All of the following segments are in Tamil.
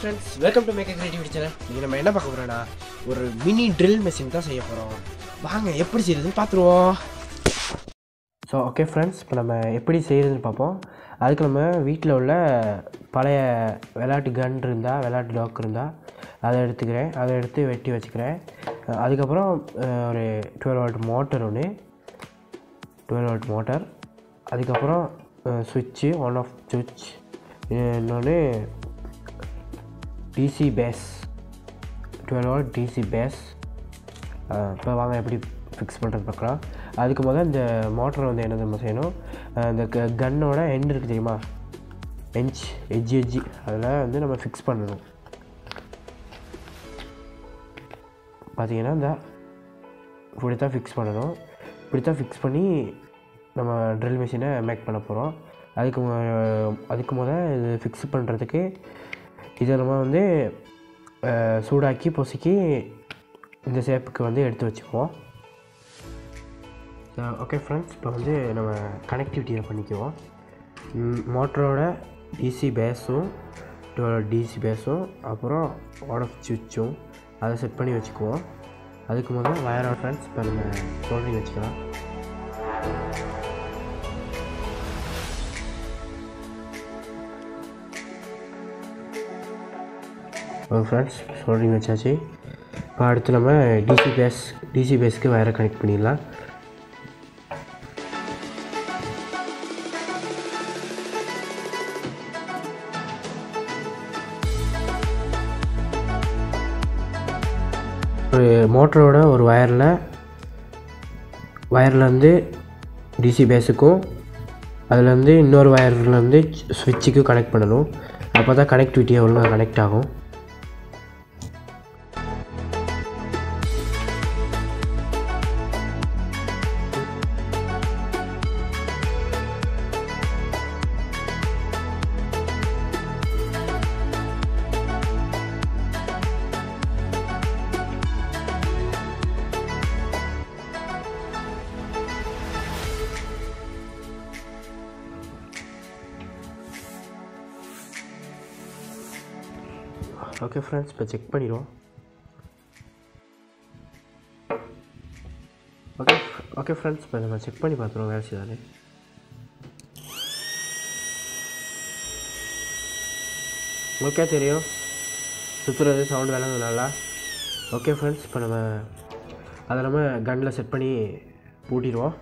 friends welcome to make creativity channel இங்கே நம்ம என்ன பார்க்க போகிறோம்னா ஒரு மினி ட்ரில் மெஷின் தான் செய்ய போகிறோம் வாங்க எப்படி செய்யறதுன்னு பார்த்துருவோம் ஸோ ஓகே ஃப்ரெண்ட்ஸ் இப்போ நம்ம எப்படி செய்கிறதுன்னு பார்ப்போம் அதுக்கு நம்ம வீட்டில் உள்ள பழைய விளையாட்டு கன் இருந்தால் விளையாட்டு டாக் இருந்தால் அதை எடுத்துக்கிறேன் அதை எடுத்து வெட்டி வச்சுக்கிறேன் அஹ் அதுக்கப்புறம் அஹ், ஒரு டுவெல் வாட் மோட்டர் ஒன்று டுவெல் வாட் மோட்டர் அதுக்கப்புறம் சுவிட்சு ஒன் ஆஃப் சுவிட்ச் இன்னொன்று DC base twelve what DC base இப்போ வாங்க எப்படி ஃபிக்ஸ் பண்ணுறது பார்க்கலாம் அதுக்கு முதல்ல இந்த மோட்டர் வந்து என்ன நம்ம செய்யணும் அஹ் இந்த க கன்னோட எண்ட் இருக்குது தெரியுமா எஞ்ச் எஜ்ஜி எஜ்ஜி அதில் வந்து நம்ம ஃபிக்ஸ் பண்ணணும் பார்த்தீங்கன்னா இந்த இப்படி தான் ஃபிக்ஸ் பண்ணணும் இப்படி தான் ஃபிக்ஸ் பண்ணி நம்ம ட்ரில் மிஷினை மேக் பண்ண போகிறோம் அதுக்கு மு- அதுக்கு முதல் இது ஃபிக்ஸ் பண்ணுறதுக்கு இதை நம்ம வந்து அஹ், சூடாக்கி பொசுக்கி இந்த ஷேப்புக்கு வந்து எடுத்து வச்சுக்குவோம் ஓகே ஃப்ரெண்ட்ஸ் இப்போ வந்து நம்ம கனெக்டிவிட்டியை பண்ணிக்குவோம் மோட்டரோட டிசி பேஸும் டிசி பேஸும் அப்புறம் ஆட் ஆஃப் சுவிட்சும் அதை செட் பண்ணி வச்சுக்குவோம் அதுக்கு முதல்ல வயர் ஃப்ரெண்ட்ஸ் இப்போ நம்ம சோல்டரிங் வச்சுக்கலாம் ஃப்ரெண்ட்ஸ் சோல்டரிங் வச்சாச்சு இப்போ அடுத்து நம்ம டிசி பேஸ் டிசி பேஸ்க்கு வயரை கனெக்ட் பண்ணிடலாம் ஒரு மோட்டரோட ஒரு வயரில் வயர்லேருந்து டிசி பேஸுக்கும் அதுலேருந்து இன்னொரு வயர்லேருந்து ஸ்விட்சுக்கும் கனெக்ட் பண்ணணும் அப்போ தான் கனெக்டிவிட்டி ஒழுங்காக கனெக்ட் ஆகும் ஓகே ஃப்ரெண்ட்ஸ் இப்போ செக் பண்ணிடுவோம் ஓகே ஓகே ஃப்ரெண்ட்ஸ் இப்போ நம்ம செக் பண்ணி பார்த்துருவோம் வேலை செய்தாலே ஓகே தெரியும் சுற்றுறது சவுண்ட் வேலை நல்லா ஓகே ஃப்ரெண்ட்ஸ் இப்போ நம்ம அதை நம்ம கன்னில் செட் பண்ணி பூட்டிடுவோம்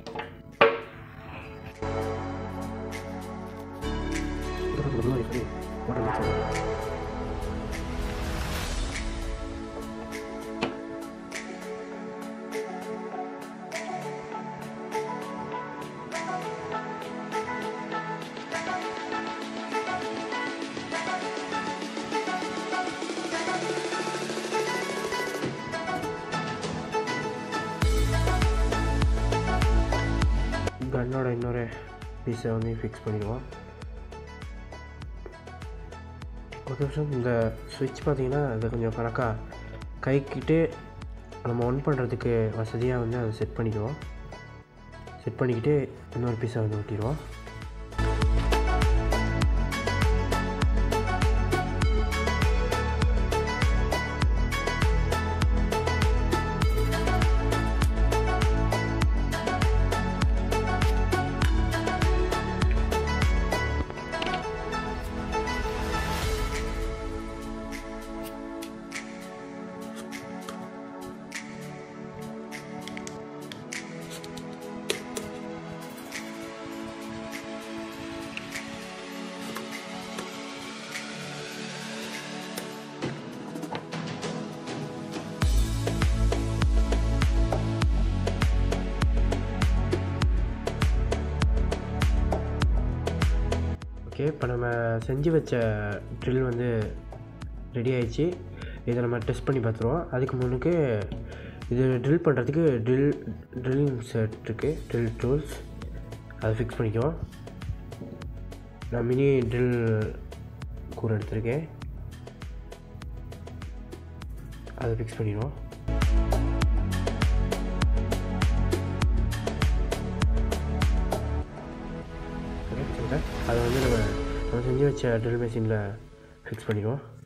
கன்னோட இன்னொரு பீஸை வந்து ஃபிக்ஸ் பண்ணிடுவோம் ஓகே சார் இந்த சுவிட்ச் பார்த்தீங்கன்னா அது கொஞ்சம் கணக்காக கைக்கிட்டு நம்ம ஒன் பண்ணுறதுக்கு வசதியாக வந்து அதை செட் பண்ணிக்குவோம் செட் பண்ணிக்கிட்டு இன்னொரு பீஸை வந்து ஒட்டிடுவோம் ஓகே இப்போ நம்ம செஞ்சு வச்ச ட்ரில் வந்து ரெடி ஆயிடுச்சு இதை நம்ம டெஸ்ட் பண்ணி பார்த்துருவோம் அதுக்கு முன்னுக்கு இது ட்ரில் பண்ணுறதுக்கு ட்ரில் ட்ரில்லிங் செட் இருக்குது ட்ரில் டூல்ஸ் அதை ஃபிக்ஸ் பண்ணிக்குவோம் நான் மினி ட்ரில் கூரை எடுத்திருக்கேன் அதை ஃபிக்ஸ் பண்ணிடுவோம் அதை வந்து நம்ம நம்ம செஞ்சு வச்ச ட்ரில் மிஷினில் ஃபிக்ஸ் பண்ணிடுவோம்